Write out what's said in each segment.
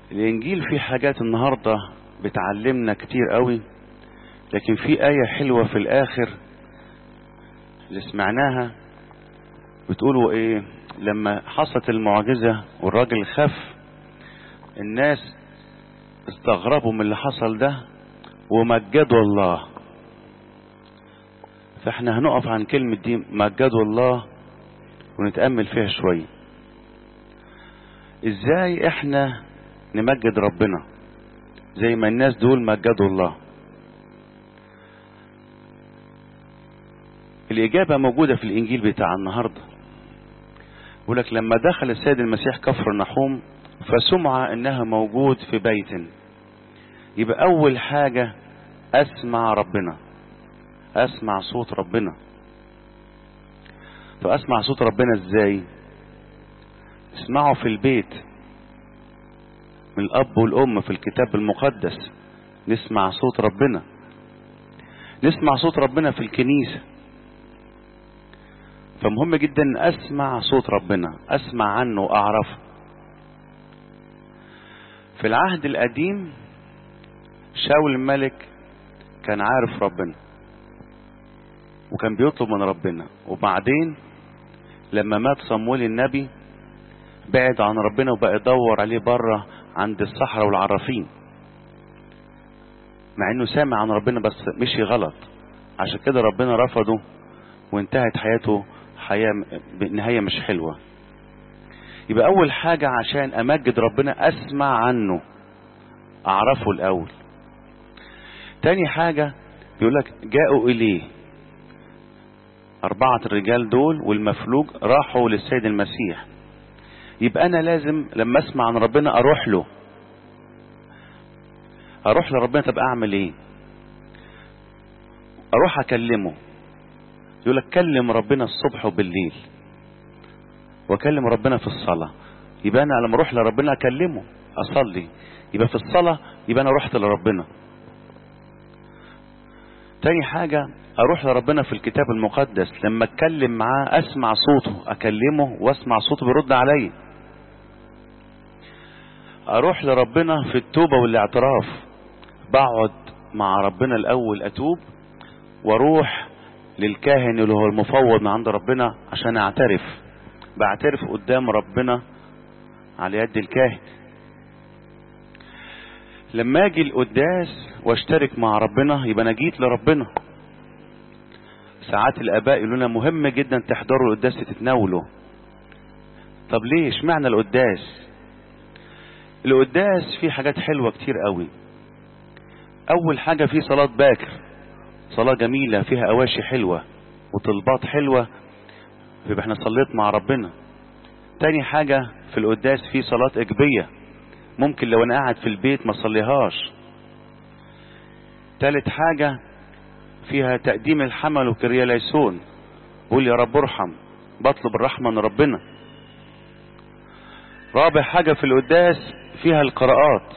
الانجيل فيه حاجات النهاردة بتعلمنا كتير قوي لكن في آية حلوة في الآخر اللي سمعناها بتقولوا ايه لما حصلت المعجزة والراجل خف الناس استغربوا من اللي حصل ده ومجدوا الله فاحنا هنقف عن كلمة دي مجدوا الله ونتأمل فيها شوية ازاي احنا نمجد ربنا زي ما الناس دول مجدوا الله الإجابة موجودة في الإنجيل بتاع النهاردة يقول لك لما دخل السيد المسيح كفر النحوم فسمع انها موجود في بيت يبقى اول حاجة اسمع ربنا اسمع صوت ربنا فاسمع صوت ربنا ازاي اسمعه في البيت من الاب والام في الكتاب المقدس نسمع صوت ربنا نسمع صوت ربنا في الكنيسة فمهم جدا اسمع صوت ربنا اسمع عنه واعرفه في العهد القديم شاول الملك كان عارف ربنا وكان بيطلب من ربنا وبعدين لما مات صمويل النبي بعد عن ربنا وبقى يدور عليه بره عند الصحراء والعرافين مع انه سامع عن ربنا بس مشي غلط عشان كده ربنا رفضه وانتهت حياته حياة بنهاية مش حلوة يبقى اول حاجة عشان امجد ربنا اسمع عنه اعرفه الاول تاني حاجة بيقولك جاءوا اليه اربعة الرجال دول والمفلوج راحوا للسيد المسيح يبقى انا لازم لما اسمع عن ربنا اروح له اروح لربنا طب اعمل ايه اروح اكلمه يقول لك كلم ربنا الصبح وبالليل واكلم ربنا في الصلاة يبقى انا لما اروح لربنا اكلمه اصلي يبقى في الصلاة يبقى انا رحت لربنا تاني حاجة اروح لربنا في الكتاب المقدس لما اتكلم معاه اسمع صوته اكلمه واسمع صوته بيرد عليا اروح لربنا في التوبة والاعتراف بقعد مع ربنا الاول اتوب واروح للكاهن اللي هو المفوض من عند ربنا عشان اعترف بعترف قدام ربنا على يد الكاهن لما اجي القداس واشترك مع ربنا يبقى انا جيت لربنا ساعات الاباء يقولوا لنا مهم جدا تحضروا القداس تتناولوا طب ليه اشمعنى القداس القداس فيه حاجات حلوة كتير قوي اول حاجة فيه صلاة باكر صلاة جميلة فيها اواشي حلوة وطلبات حلوة يبقى احنا صليت مع ربنا تاني حاجة في القداس في صلاة اجبية ممكن لو انا قاعد في البيت ما صليهاش تالت حاجة فيها تقديم الحمل وكرياليسون بقول يا رب ارحم بطلب الرحمة من ربنا رابع حاجة في القداس فيها القراءات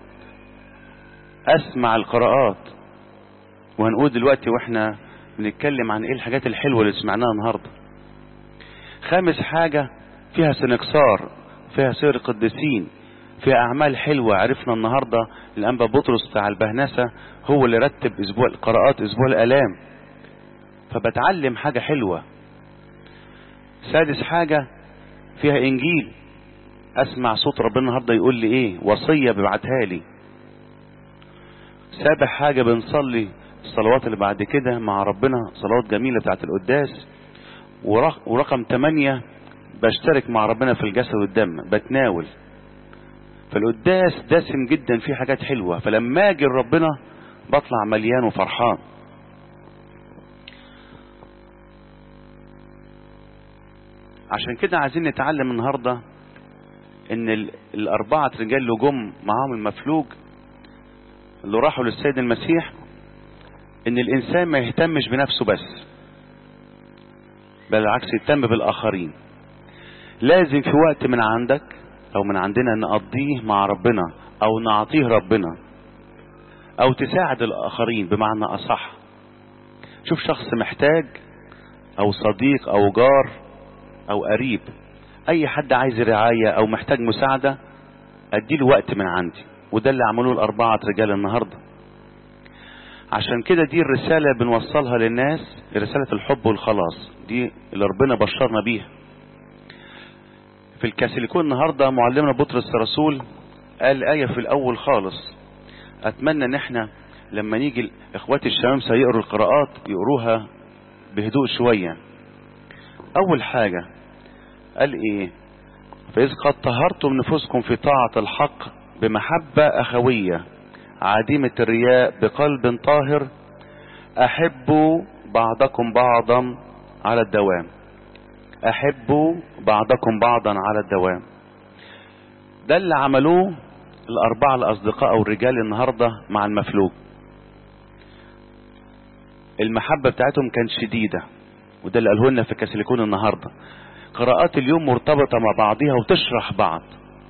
اسمع القراءات وهنقول دلوقتي واحنا بنتكلم عن ايه الحاجات الحلوة اللي سمعناها النهاردة خامس حاجة فيها سنكسار فيها سير قديسين فيها اعمال حلوة عرفنا النهاردة الانبا بطرس بتاع البهنسة هو اللي رتب اسبوع القراءات اسبوع الالام فبتعلم حاجة حلوة سادس حاجة فيها انجيل اسمع صوت ربنا النهاردة يقول لي ايه وصية بيبعتها لي سابع حاجة بنصلي الصلوات اللي بعد كده مع ربنا صلوات جميلة بتاعت القداس ورقم تمانية بشترك مع ربنا في الجسد والدم بتناول فالقداس دسم جدا فيه حاجات حلوة فلما اجي لربنا بطلع مليان وفرحان عشان كده عايزين نتعلم النهاردة ان الاربعة رجال اللي جم معاهم المفلوج اللي راحوا للسيد المسيح ان الانسان ما يهتمش بنفسه بس بل العكس يهتم بالاخرين لازم في وقت من عندك او من عندنا نقضيه مع ربنا او نعطيه ربنا او تساعد الاخرين بمعنى اصح شوف شخص محتاج او صديق او جار او قريب اي حد عايز رعاية او محتاج مساعدة اديله وقت من عندي وده اللي عملوه الاربعة رجال النهاردة عشان كده دي الرسالة بنوصلها للناس رسالة الحب والخلاص دي اللي ربنا بشرنا بيها في الكاسيليكون النهاردة معلمنا بطرس الرسول قال آية في الأول خالص أتمنى إن إحنا لما نيجي إخواتي الشمامسة يقروا القراءات يقروها بهدوء شوية أول حاجة قال إيه فإذ قد طهرتم نفوسكم في طاعة الحق بمحبة أخوية عديمة الرياء بقلب طاهر أحبوا بعضكم بعضا على الدوام أحبوا بعضكم بعضا على الدوام ده اللي عملوه الأربعة الأصدقاء أو الرجال النهاردة مع المفلوج المحبة بتاعتهم كانت شديدة وده اللي قاله لنا في كاسيليكون النهاردة قراءات اليوم مرتبطة مع بعضها وتشرح بعض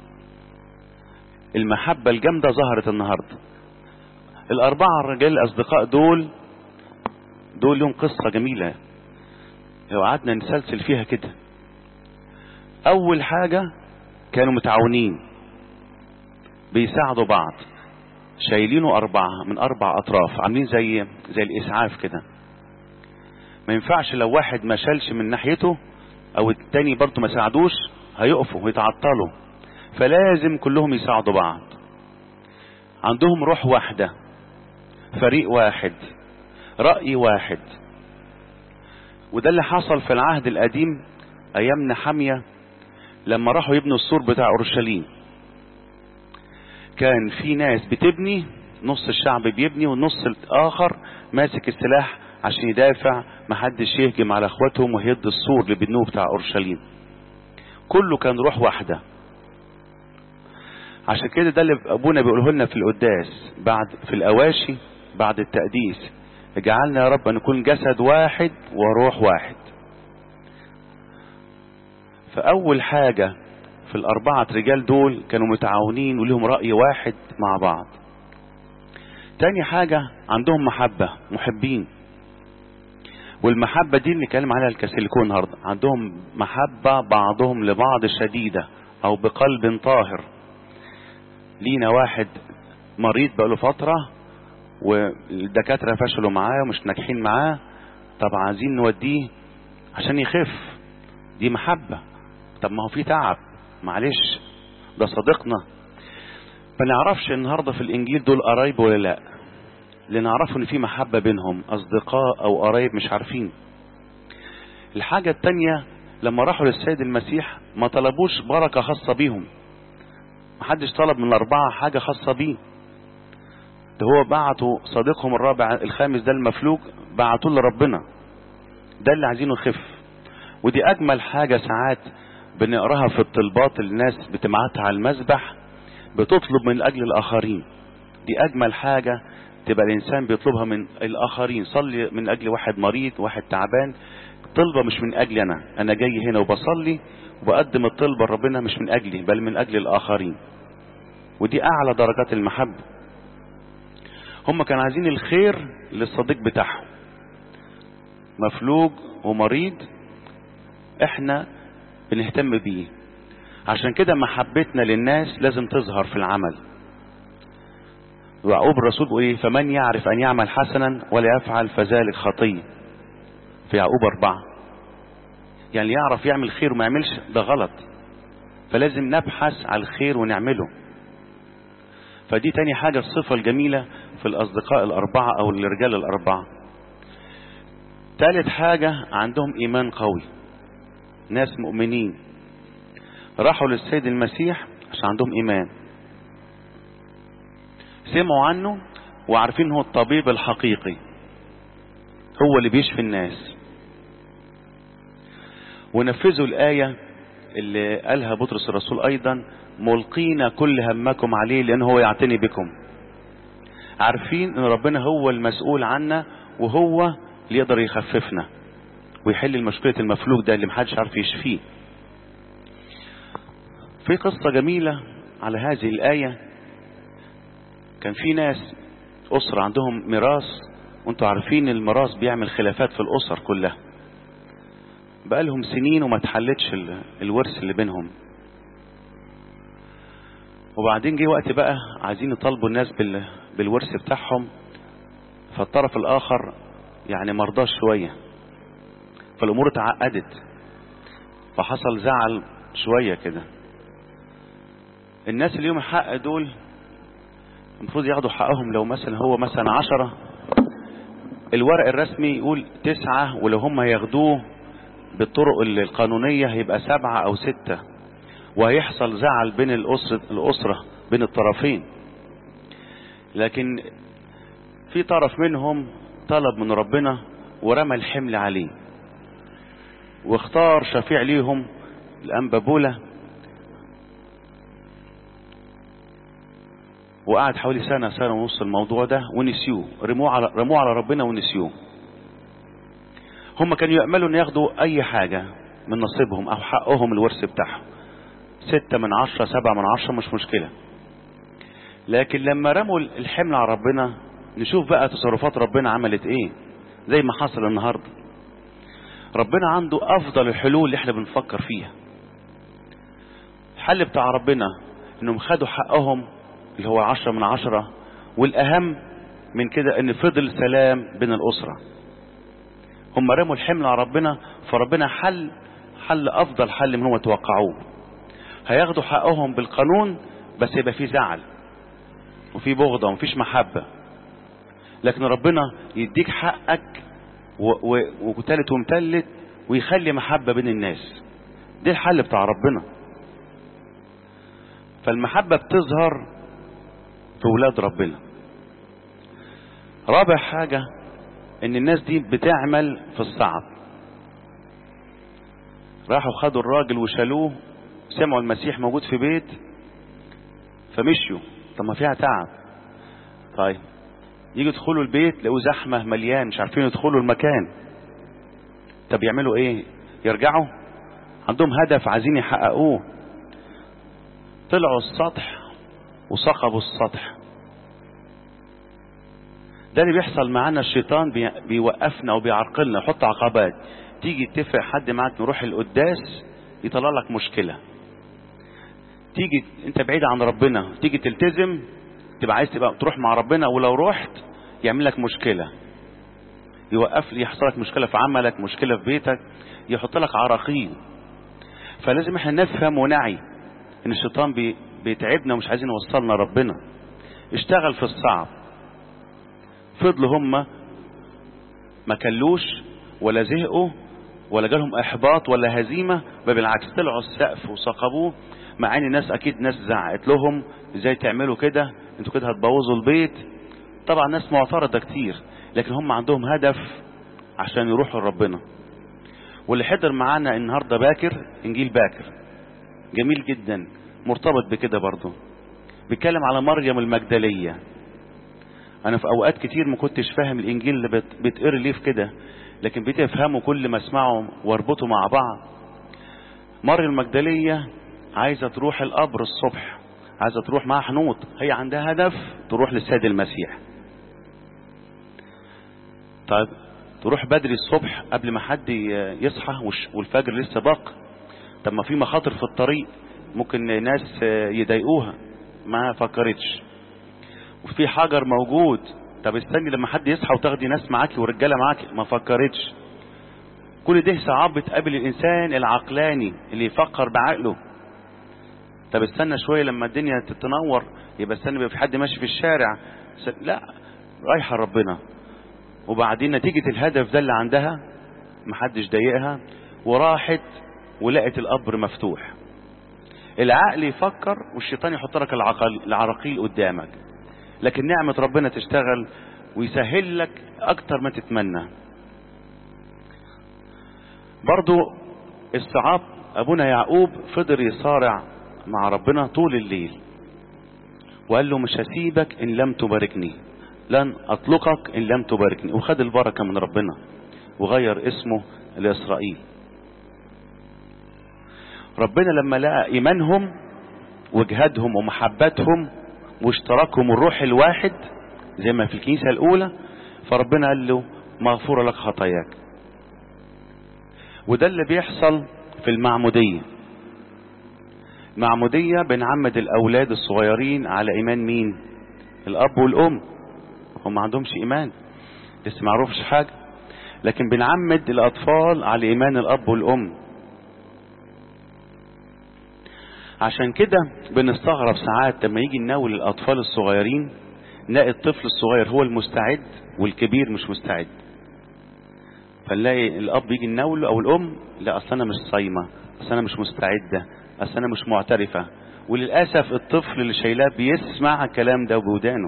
المحبة الجامدة ظهرت النهاردة الأربعة الرجال الأصدقاء دول دول لهم قصة جميلة لو قعدنا نسلسل فيها كده أول حاجة كانوا متعاونين بيساعدوا بعض شايلينه أربعة من أربع أطراف عاملين زي زي الإسعاف كده ما ينفعش لو واحد ما شالش من ناحيته أو التاني برضه ما ساعدوش هيقفوا ويتعطلوا فلازم كلهم يساعدوا بعض عندهم روح واحدة فريق واحد رأي واحد وده اللي حصل في العهد القديم أيام نحمية لما راحوا يبنوا السور بتاع أورشليم كان في ناس بتبني نص الشعب بيبني والنص الآخر ماسك السلاح عشان يدافع محدش يهجم على اخواتهم ويهد السور اللي بنوه بتاع اورشليم كله كان روح واحده عشان كده ده اللي ابونا بيقوله لنا في القداس بعد في الاواشي بعد التقديس اجعلنا يا رب ان نكون جسد واحد وروح واحد فاول حاجه في الاربعه رجال دول كانوا متعاونين وليهم راي واحد مع بعض تاني حاجه عندهم محبه محبين والمحبة دي اللي نتكلم عليها الكاسيليكون النهارده عندهم محبة بعضهم لبعض شديدة أو بقلب طاهر لينا واحد مريض بقاله فترة والدكاترة فشلوا معاه ومش ناجحين معاه طب عايزين نوديه عشان يخف دي محبة طب ما هو في تعب معلش ده صديقنا ما نعرفش النهارده في الانجيل دول قرايب ولا لا اللي نعرفه ان في محبة بينهم اصدقاء او قرايب مش عارفين الحاجة التانية لما راحوا للسيد المسيح ما طلبوش بركة خاصة بيهم محدش طلب من الاربعة حاجة خاصة بيه ده هو بعتوا صديقهم الرابع الخامس ده المفلوج بعتوه لربنا ده اللي عايزينه يخف ودي اجمل حاجة ساعات بنقراها في الطلبات اللي الناس بتبعتها على المسبح بتطلب من اجل الاخرين دي اجمل حاجة تبقى الانسان بيطلبها من الاخرين صلي من اجل واحد مريض واحد تعبان طلبة مش من اجلي انا انا جاي هنا وبصلي وبقدم الطلبة لربنا مش من اجلي بل من اجل الاخرين ودي اعلى درجات المحبة هم كانوا عايزين الخير للصديق بتاعهم مفلوج ومريض احنا بنهتم بيه عشان كده محبتنا للناس لازم تظهر في العمل ويعقوب الرسول بيقول ايه فمن يعرف ان يعمل حسنا ولا يفعل فذلك خطيه في يعقوب أربعة يعني اللي يعرف يعمل خير وما يعملش ده غلط فلازم نبحث على الخير ونعمله فدي تاني حاجة الصفة الجميلة في الأصدقاء الأربعة أو الرجال الأربعة تالت حاجة عندهم إيمان قوي ناس مؤمنين راحوا للسيد المسيح عشان عندهم إيمان سمعوا عنه وعارفين هو الطبيب الحقيقي هو اللي بيشفي الناس ونفذوا الآية اللي قالها بطرس الرسول أيضا ملقين كل همكم عليه لأن هو يعتني بكم عارفين ان ربنا هو المسؤول عنا وهو اللي يقدر يخففنا ويحل المشكلة المفلوج ده اللي محدش عارف يشفيه في قصة جميلة على هذه الآية كان في ناس أسرة عندهم ميراث وانتوا عارفين الميراث بيعمل خلافات في الأسر كلها بقالهم سنين وما اتحلتش الورث اللي بينهم وبعدين جه وقت بقى عايزين يطالبوا الناس بال... بالورث بتاعهم فالطرف الاخر يعني مرضاش شويه فالامور اتعقدت فحصل زعل شويه كده الناس اللي يوم الحق دول المفروض ياخدوا حقهم لو مثلا هو مثلا عشرة الورق الرسمي يقول تسعة ولو هم ياخدوه بالطرق القانونية هيبقى سبعة أو ستة وهيحصل زعل بين الأسرة, الأسرة بين الطرفين لكن في طرف منهم طلب من ربنا ورمى الحمل عليه واختار شفيع ليهم الأنبابولة وقعد حوالي سنة سنة ونص الموضوع ده ونسيوه رموه على رموه على ربنا ونسيوه هم كانوا يأملوا ان ياخدوا اي حاجة من نصيبهم او حقهم الورث بتاعهم ستة من عشرة سبعة من عشرة مش مشكلة لكن لما رموا الحمل على ربنا نشوف بقى تصرفات ربنا عملت ايه زي ما حصل النهاردة ربنا عنده افضل الحلول اللي احنا بنفكر فيها الحل بتاع ربنا انهم خدوا حقهم اللي هو عشرة من عشرة والاهم من كده ان فضل سلام بين الاسرة هم رموا الحمل على ربنا فربنا حل حل افضل حل من هو توقعوه هياخدوا حقهم بالقانون بس يبقى في زعل وفي بغضة ومفيش محبة لكن ربنا يديك حقك وتالت ومتلت ويخلي محبة بين الناس ده الحل بتاع ربنا فالمحبة بتظهر في ولاد ربنا رابع حاجة ان الناس دي بتعمل في الصعب راحوا خدوا الراجل وشالوه سمعوا المسيح موجود في بيت فمشيوا طب ما فيها تعب طيب يجي يدخلوا البيت لقوا زحمة مليان مش عارفين يدخلوا المكان طب يعملوا ايه يرجعوا عندهم هدف عايزين يحققوه طلعوا السطح وصقبوا السطح ده اللي بيحصل معانا الشيطان بي... بيوقفنا وبيعرقلنا يحط عقبات تيجي تتفق حد معاك نروح القداس يطلع لك مشكلة تيجي انت بعيد عن ربنا تيجي تلتزم تبقى عايز تبقى تروح مع ربنا ولو رحت يعمل لك مشكلة يوقف لي يحصل لك مشكلة في عملك مشكلة في بيتك يحط لك عراقيل فلازم احنا نفهم ونعي ان الشيطان بي... بيتعبنا ومش عايزين يوصلنا ربنا اشتغل في الصعب فضلوا هم ما كلوش ولا زهقوا ولا جالهم احباط ولا هزيمة بل بالعكس طلعوا السقف وصقبوه مع ان الناس اكيد ناس زعقت لهم ازاي تعملوا كده انتوا كده هتبوظوا البيت طبعا ناس معترضة كتير لكن هم عندهم هدف عشان يروحوا لربنا واللي حضر معانا النهارده باكر انجيل باكر جميل جدا مرتبط بكده برضه بيتكلم على مريم المجدليه انا في اوقات كتير ما كنتش فاهم الانجيل اللي بيتقري ليه في كده لكن بقيت افهمه كل ما اسمعه واربطه مع بعض مريم المجدليه عايزه تروح القبر الصبح عايزه تروح مع حنوط هي عندها هدف تروح للسيد المسيح طيب تروح بدري الصبح قبل ما حد يصحى والفجر لسه باق طب ما في مخاطر في الطريق ممكن ناس يضايقوها ما فكرتش وفي حجر موجود طب استني لما حد يصحى وتاخدي ناس معاكي ورجاله معاكي ما فكرتش كل ده صعاب بتقابل الانسان العقلاني اللي يفكر بعقله طب استنى شويه لما الدنيا تتنور يبقى استنى يبقى في حد ماشي في الشارع لا رايحه ربنا وبعدين نتيجه الهدف ده اللي عندها محدش ضايقها وراحت ولقت القبر مفتوح العقل يفكر والشيطان يحط لك العقل العراقيل قدامك لكن نعمة ربنا تشتغل ويسهل لك أكتر ما تتمنى برضو الصعاب أبونا يعقوب فضل يصارع مع ربنا طول الليل وقال له مش هسيبك إن لم تباركني لن أطلقك إن لم تباركني وخد البركة من ربنا وغير اسمه لإسرائيل ربنا لما لقى إيمانهم وجهادهم ومحبتهم واشتراكهم الروح الواحد زي ما في الكنيسة الأولى فربنا قال له مغفورة لك خطاياك وده اللي بيحصل في المعمودية معمودية بنعمد الأولاد الصغيرين على إيمان مين الأب والأم هم ما عندهمش إيمان لسه ما عرفش حاجة لكن بنعمد الأطفال على إيمان الأب والأم عشان كده بنستغرب ساعات لما يجي نناول الأطفال الصغيرين نلاقي الطفل الصغير هو المستعد والكبير مش مستعد فنلاقي الأب يجي يناوله أو الأم لا أصل أنا مش صايمة أصل أنا مش مستعدة أصل أنا مش معترفة وللأسف الطفل اللي شايلاه بيسمع الكلام ده بودانه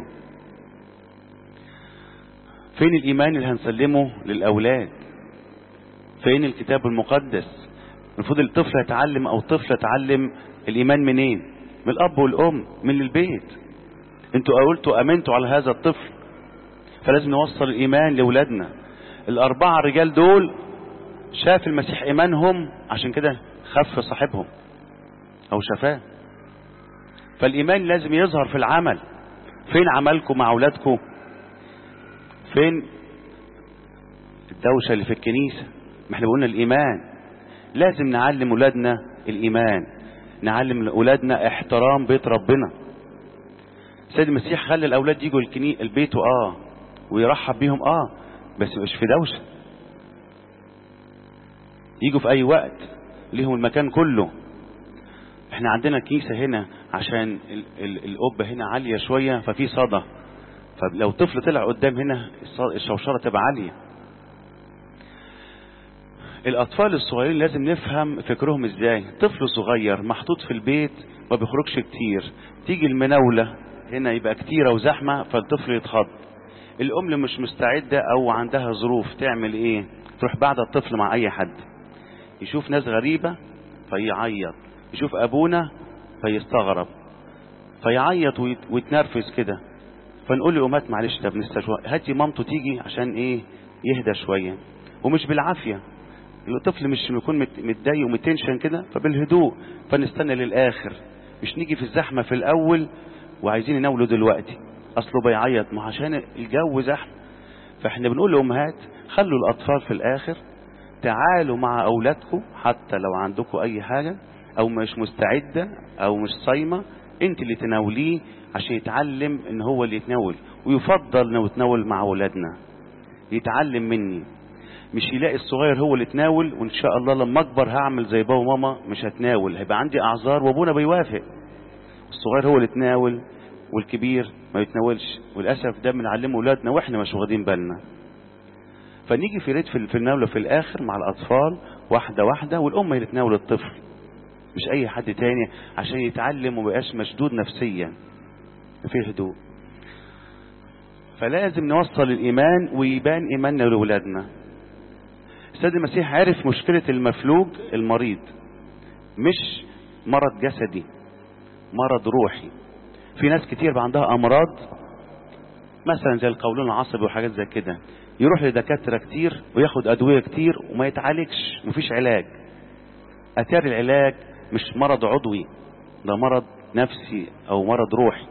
فين الإيمان اللي هنسلمه للأولاد فين الكتاب المقدس المفروض الطفل يتعلم أو الطفل يتعلم الإيمان منين من الأب والأم من البيت انتوا قلتوا أمنتوا على هذا الطفل فلازم نوصل الإيمان لأولادنا الأربعة رجال دول شاف المسيح إيمانهم عشان كده خف صاحبهم أو شفاه فالإيمان لازم يظهر في العمل فين عملكم مع أولادكم فين الدوشة اللي في الكنيسة ما احنا قلنا الإيمان لازم نعلم أولادنا الإيمان نعلم أولادنا احترام بيت ربنا سيد المسيح خلى الأولاد يجوا الكني... البيت اه ويرحب بيهم اه بس مش في دوشة يجوا في أي وقت ليهم المكان كله احنا عندنا كنيسة هنا عشان ال... ال... القبة هنا عالية شوية ففي صدى فلو طفل طلع قدام هنا الشوشرة تبقى عالية الأطفال الصغيرين لازم نفهم فكرهم ازاي طفل صغير محطوط في البيت ما بيخرجش كتير تيجي المناولة هنا يبقى كتيرة وزحمة فالطفل يتخض الأم اللي مش مستعدة أو عندها ظروف تعمل إيه تروح بعد الطفل مع أي حد يشوف ناس غريبة فيعيط يشوف أبونا فيستغرب فيعيط ويتنرفز كده فنقول لأمات معلش طب نستشوى هاتي مامته تيجي عشان إيه يهدى شوية ومش بالعافية الطفل مش يكون متضايق ومتنشن كده فبالهدوء فنستنى للآخر مش نيجي في الزحمة في الأول وعايزين يناولوا دلوقتي أصله بيعيط ما عشان الجو زحمة فاحنا بنقول لأمهات خلوا الأطفال في الآخر تعالوا مع أولادكم حتى لو عندكم أي حاجة أو مش مستعدة أو مش صايمة أنت اللي تناوليه عشان يتعلم إن هو اللي يتناول ويفضل إنه يتناول مع أولادنا يتعلم مني مش يلاقي الصغير هو اللي يتناول وإن شاء الله لما أكبر هعمل زي بابا وماما مش هتناول هيبقى عندي أعذار وأبونا بيوافق الصغير هو اللي يتناول والكبير ما يتناولش وللاسف ده بنعلمه اولادنا واحنا مش واخدين بالنا فنيجي في ريت في الناوله في الاخر مع الاطفال واحده واحده والام هي اللي تناول الطفل مش اي حد تاني عشان يتعلم ومبقاش مشدود نفسيا في هدوء فلازم نوصل الايمان ويبان ايماننا لاولادنا السيد المسيح عرف مشكله المفلوج المريض مش مرض جسدي مرض روحي في ناس كتير بقى عندها امراض مثلا زي القولون العصبي وحاجات زي كده يروح لدكاتره كتير وياخد ادويه كتير وما يتعالجش مفيش علاج اتاري العلاج مش مرض عضوي ده مرض نفسي او مرض روحي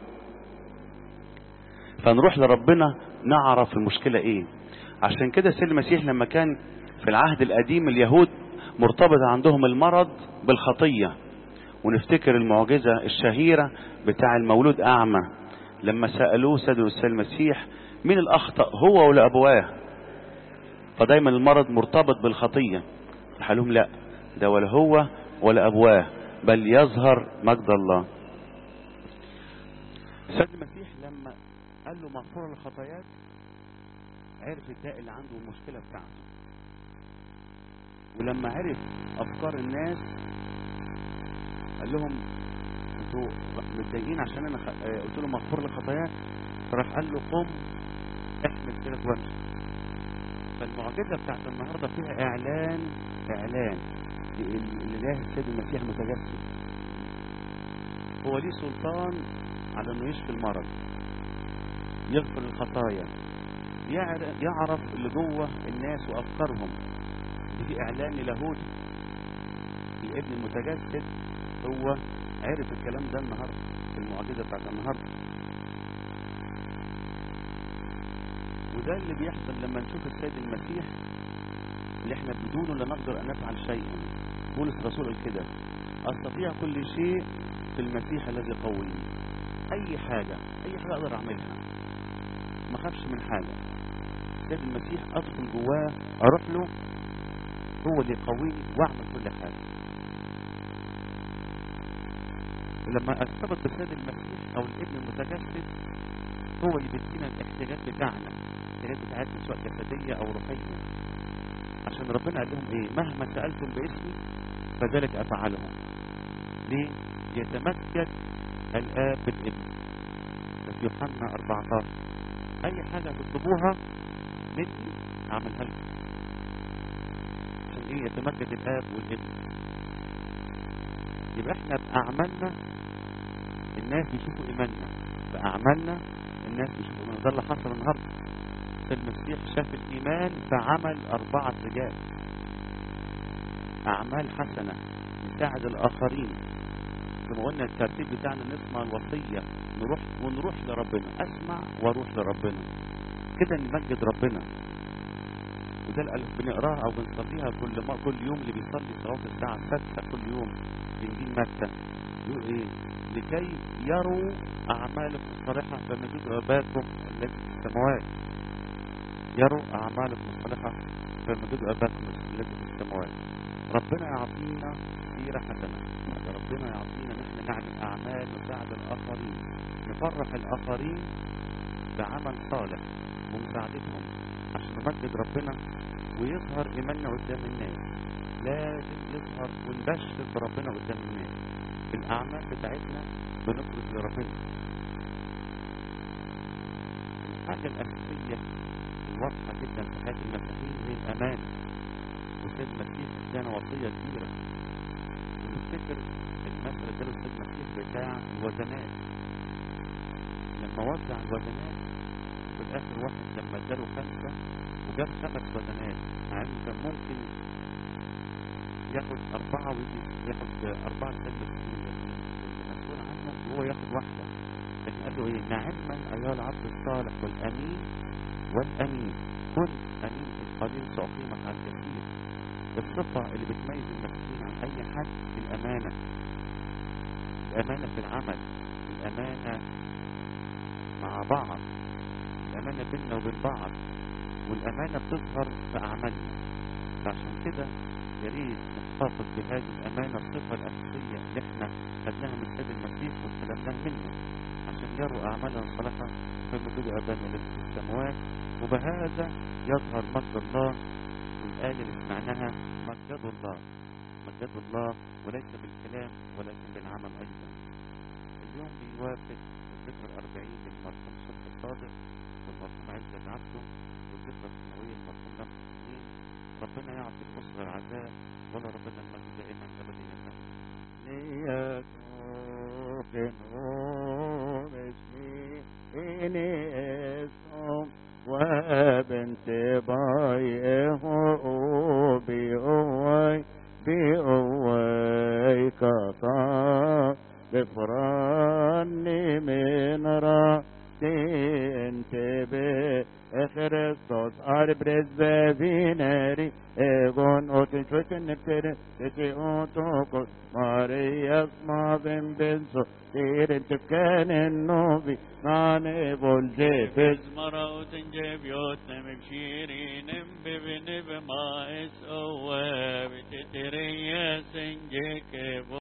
فنروح لربنا نعرف المشكله ايه عشان كده سيد المسيح لما كان في العهد القديم اليهود مرتبط عندهم المرض بالخطيه ونفتكر المعجزة الشهيرة بتاع المولود أعمى لما سألوه سيد الأستاذ المسيح مين الأخطأ هو ولا أبواه فدايما المرض مرتبط بالخطية قال لهم لا ده ولا هو ولا أبواه بل يظهر مجد الله سيد المسيح لما قال له مغفورة الخطايات عرف الداء اللي عنده المشكلة بتاعته ولما عرف أفكار الناس قال لهم انتوا متضايقين عشان انا خ... قلت له مغفور لك خطاياك فراح قال له قم احمل كده وجه فالمعجزه بتاعت النهارده فيها اعلان اعلان لله السيد المسيح متجسد هو ليه سلطان على انه يشفي المرض يغفر الخطايا يعرف اللي جوه الناس وافكارهم دي اعلان للاهوت الابن المتجسد هو عرف الكلام ده النهارده في المعجزه بتاعت النهارده وده اللي بيحصل لما نشوف السيد المسيح اللي احنا بدونه لا نقدر ان نفعل شيئا بولس رسول كده استطيع كل شيء في المسيح الذي يقويني اي حاجة اي حاجة اقدر اعملها ما اخافش من حاجة سيد المسيح ادخل جواه اروح له هو اللي يقويني واعمل كل حاجة ولما ارتبط بسيد المسيح او الابن المتجسد هو اللي بيدينا الاحتياجات بتاعنا الاحتياجات بتاعتنا سواء جسدية او روحية عشان ربنا قال لهم ايه مهما سألتم باسمي فذلك افعله ليه يتمجد الاب بالابن في يوحنا 14 اي حاجة تطلبوها مني اعملها لكم عشان ايه يتمجد الاب والابن يبقى احنا باعمالنا الناس بيشوفوا ايماننا باعمالنا الناس بيشوفوا ايماننا ده اللي حصل النهارده في المسيح شاف الايمان بعمل اربعه رجال اعمال حسنه نساعد الاخرين زي ما قلنا الترتيب بتاعنا نسمع الوصيه نروح ونروح لربنا اسمع واروح لربنا كده نمجد ربنا وده اللي بنقراها او بنصليها كل ما كل يوم اللي بيصلي صلاه الساعه 6 كل يوم في انجيل متى يقول ايه لكي يروا اعمالكم الصالحه فمجدوا اباكم الذي في السماوات يروا اعمالكم الصالحه فمجدوا اباكم الذي في السماوات ربنا يعطينا سيره حسنه ربنا يعطينا نحن نعمل اعمال نساعد الاخرين نفرح الاخرين بعمل صالح ومساعدتهم عشان نمجد ربنا ويظهر ايماننا قدام الناس لازم يظهر ونبشر بربنا قدام الناس بالاعمال بتاعتنا بنخرج لربنا الحاجه الاساسيه الواضحه جدا في حياه المسيحيين هي الامانه وسيد المسيح ادانا وصيه كبيره ونفتكر المثل اللي قاله سيد المسيح بتاع الوزنات لما وزع الوزنات في الاخر واحد لما اداله خمسه وجاب خمس وزنات مع انه كان ممكن ياخد اربعه ويجي ياخد اربعه سلم المسؤول عنه وهو ياخد واحده لكن قال له ايه نعما ايها العبد الصالح والامين والامين كن امين في القليل ساقيمك على الكثير الصفه اللي بتميز المسيحيين عن اي حد الامانه الامانه في العمل الامانه مع بعض الأمانة بيننا وبين بعض والأمانة بتظهر في أعمالنا فعشان كده يا ريت نحتفظ بهذه الأمانة الصفة الأساسية اللي احنا خدناها من سيد المسيح واستلمناها منه عشان يروا أعمالنا الصالحة في مجد أبانا الذي في السماوات وبهذا يظهر مجد الله والآية اللي سمعناها مجد الله مجد الله وليس بالكلام ولكن بالعمل أيضا اليوم بيوافق الذكرى الأربعين للمرحوم صبحي الصادق والمرحوم عزت عبده والذكرى السنوية المرحوم نفس الاثنين ربنا يعطي الأسرة العزاء ولا ربنا المجد دائما أبدا ليتوب وبنت بايه بأوي بأوي كطا غفراني من رأسي انت بخريستوس أربرز بفينري ايغون اوتن شوتن نبتر تتي اوتوكوس ماريا اسما بن بنسو تير انت كان النوبي ناني بولجيفز مرة تنجبيوت مبشيرين ببن بما اس اواب تتريا سنجيك